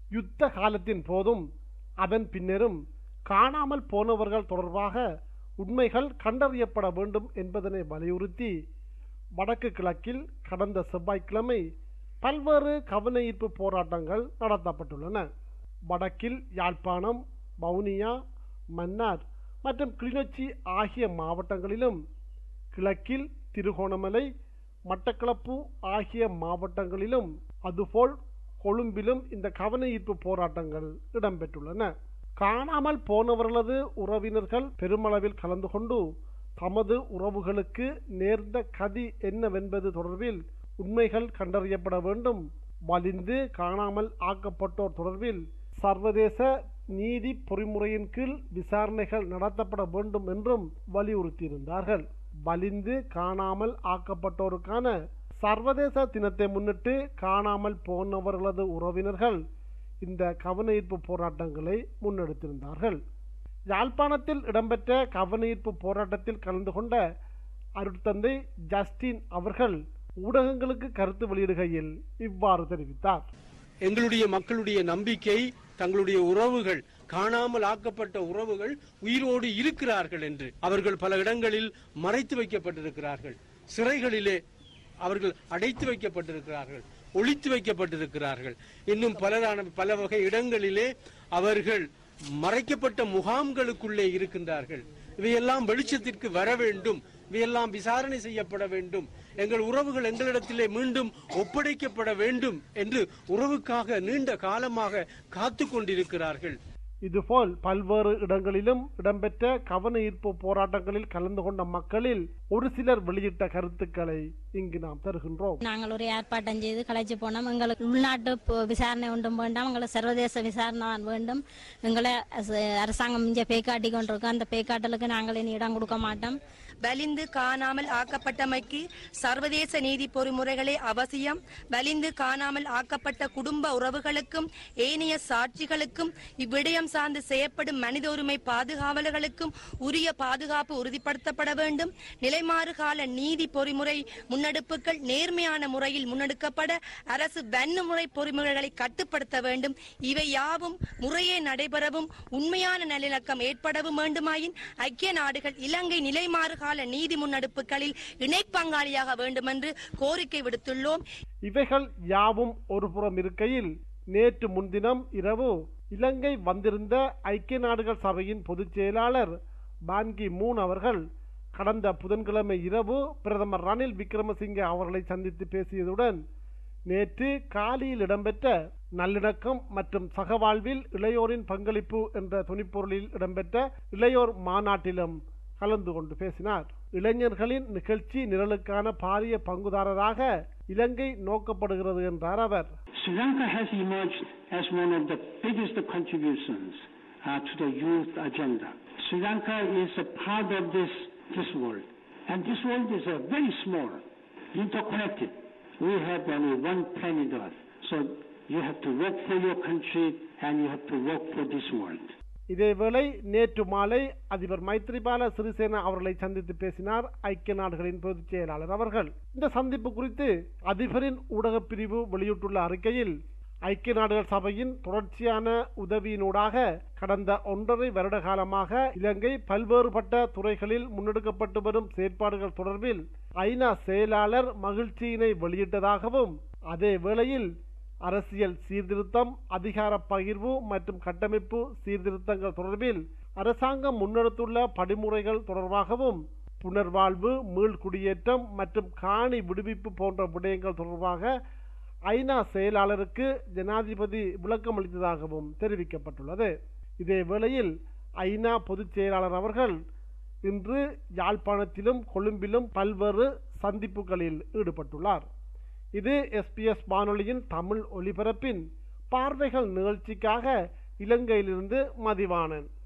யுத்த காலத்தின் போதும் அதன் பின்னரும் காணாமல் போனவர்கள் தொடர்பாக உண்மைகள் கண்டறியப்பட வேண்டும் என்பதனை வலியுறுத்தி வடக்கு கிழக்கில் கடந்த செவ்வாய்க்கிழமை பல்வேறு கவன ஈர்ப்பு போராட்டங்கள் நடத்தப்பட்டுள்ளன வடக்கில் யாழ்ப்பாணம் வவுனியா மன்னார் மற்றும் கிளிநொச்சி ஆகிய மாவட்டங்களிலும் கிழக்கில் திருகோணமலை மட்டக்களப்பு ஆகிய மாவட்டங்களிலும் அதுபோல் கொழும்பிலும் இந்த கவன ஈர்ப்பு போராட்டங்கள் இடம்பெற்றுள்ளன காணாமல் போனவர்களது உறவினர்கள் பெருமளவில் கலந்து கொண்டு தமது உறவுகளுக்கு நேர்ந்த கதி என்னவென்பது தொடர்பில் உண்மைகள் கண்டறியப்பட வேண்டும் வலிந்து காணாமல் ஆக்கப்பட்டோர் தொடர்பில் சர்வதேச நீதி பொறிமுறையின் கீழ் விசாரணைகள் நடத்தப்பட வேண்டும் என்றும் வலியுறுத்தியிருந்தார்கள் வலிந்து காணாமல் ஆக்கப்பட்டோருக்கான சர்வதேச தினத்தை முன்னிட்டு காணாமல் போனவர்களது உறவினர்கள் இந்த கவன ஈர்ப்பு போராட்டங்களை முன்னெடுத்திருந்தார்கள் யாழ்ப்பாணத்தில் இடம்பெற்ற கவன ஈர்ப்பு போராட்டத்தில் கலந்து கொண்ட அருட்தந்தை ஜஸ்டின் அவர்கள் ஊடகங்களுக்கு கருத்து வெளியிடுகையில் இவ்வாறு தெரிவித்தார் எங்களுடைய மக்களுடைய நம்பிக்கை தங்களுடைய உறவுகள் காணாமல் ஆக்கப்பட்ட உறவுகள் உயிரோடு இருக்கிறார்கள் என்று அவர்கள் பல இடங்களில் மறைத்து வைக்கப்பட்டிருக்கிறார்கள் சிறைகளிலே அவர்கள் அடைத்து வைக்கப்பட்டிருக்கிறார்கள் ஒழித்து வைக்கப்பட்டிருக்கிறார்கள் இன்னும் பலரான பல வகை இடங்களிலே அவர்கள் மறைக்கப்பட்ட முகாம்களுக்குள்ளே இருக்கின்றார்கள் இவையெல்லாம் வெளிச்சத்திற்கு வர வேண்டும் இவையெல்லாம் விசாரணை செய்யப்பட வேண்டும் எங்கள் உறவுகள் எங்களிடத்திலே மீண்டும் ஒப்படைக்கப்பட வேண்டும் என்று உறவுக்காக நீண்ட காலமாக காத்து கொண்டிருக்கிறார்கள் இதுபோல் பல்வேறு இடங்களிலும் இடம்பெற்ற கவன ஈர்ப்பு போராட்டங்களில் கலந்து கொண்ட மக்களில் ஒரு சிலர் வெளியிட்ட கருத்துக்களை இங்கு நாம் தருகின்றோம் நாங்கள் ஒரு ஏற்பாட்டம் செய்து கலைச்சு போனோம் எங்களுக்கு உள்நாட்டு பு- விசாரணை ஒன்றும் வேண்டாம் எங்களுக்கு சர்வதேச விசாரணை தான் வேண்டும் எங்களை அச- அரசாங்கம் இங்கே பேக்காட்டி கொண்டிருக்கோம் அந்த பேக்காட்டலுக்கு நாங்கள் இனி இடம் கொடுக்க மாட்டோம் வலிந்து காணாமல் ஆக்கப்பட்டமைக்கு சர்வதேச நீதி பொறிமுறைகளே அவசியம் வலிந்து காணாமல் ஆக்கப்பட்ட குடும்ப உறவுகளுக்கும் ஏனைய சாட்சிகளுக்கும் இவ்விடயம் சார்ந்து செய்யப்படும் மனித உரிமை பாதுகாவலர்களுக்கும் உரிய பாதுகாப்பு உறுதிப்படுத்தப்பட வேண்டும் நிலைமாறு கால நீதி பொறிமுறை முன்னெடுப்புகள் நேர்மையான முறையில் முன்னெடுக்கப்பட அரசு வன்முறை பொறிமுறைகளை கட்டுப்படுத்த வேண்டும் இவை யாவும் முறையே நடைபெறவும் உண்மையான நல்லிணக்கம் ஏற்படவும் வேண்டுமாயின் ஐக்கிய நாடுகள் இலங்கை நிலைமாறு கால நீதி முன்னெடுப்புகளில் இணைப்பங்காளியாக வேண்டுமென்று கோரிக்கை விடுத்துள்ளோம் இவைகள் யாவும் ஒருபுறம் இருக்கையில் நேற்று முன்தினம் இரவு இலங்கை வந்திருந்த ஐக்கிய நாடுகள் சபையின் பொதுச் செயலாளர் பான்கி மூன் அவர்கள் கடந்த புதன்கிழமை இரவு பிரதமர் ரணில் விக்ரமசிங்கே அவர்களை சந்தித்து பேசியதுடன் நேற்று காலியில் இடம்பெற்ற நல்லிணக்கம் மற்றும் சகவாழ்வில் இளையோரின் பங்களிப்பு என்ற துணிப்பொருளில் இடம்பெற்ற இளையோர் மாநாட்டிலும் கலந்து கொண்டு பேசினார் இளைஞர்களின் நிகழ்ச்சி நிரலுக்கான பாரிய பங்குதாரராக இலங்கை நோக்கப்படுகிறது என்றார் அவர் Sri Lanka has emerged as one of the biggest contributions uh, to the youth agenda. Sri Lanka is a part of this, this world, and this world is uh, very small, interconnected. We have only one planet Earth, so you have to work for your country and you have to work for this world. இதேவேளை நேற்று மாலை அதிபர் மைத்ரிபால சிறிசேனா அவர்களை சந்தித்து பேசினார் ஐக்கிய நாடுகளின் பொதுச் செயலாளர் அவர்கள் இந்த சந்திப்பு குறித்து அதிபரின் ஊடகப் பிரிவு வெளியிட்டுள்ள அறிக்கையில் ஐக்கிய நாடுகள் சபையின் தொடர்ச்சியான உதவியினூடாக கடந்த ஒன்றரை வருட காலமாக இலங்கை பல்வேறுபட்ட துறைகளில் முன்னெடுக்கப்பட்டு வரும் செயற்பாடுகள் தொடர்பில் ஐநா செயலாளர் மகிழ்ச்சியினை வெளியிட்டதாகவும் அதே வேளையில் அரசியல் சீர்திருத்தம் அதிகார பகிர்வு மற்றும் கட்டமைப்பு சீர்திருத்தங்கள் தொடர்பில் அரசாங்கம் முன்னெடுத்துள்ள படிமுறைகள் தொடர்பாகவும் புனர்வாழ்வு மீள்குடியேற்றம் மற்றும் காணி விடுவிப்பு போன்ற விடயங்கள் தொடர்பாக ஐநா செயலாளருக்கு ஜனாதிபதி விளக்கமளித்ததாகவும் தெரிவிக்கப்பட்டுள்ளது இதே வேளையில் ஐநா பொதுச் செயலாளர் அவர்கள் இன்று யாழ்ப்பாணத்திலும் கொழும்பிலும் பல்வேறு சந்திப்புகளில் ஈடுபட்டுள்ளார் இது எஸ்பிஎஸ் வானொலியின் தமிழ் ஒலிபரப்பின் பார்வைகள் நிகழ்ச்சிக்காக இலங்கையிலிருந்து மதிவாணன்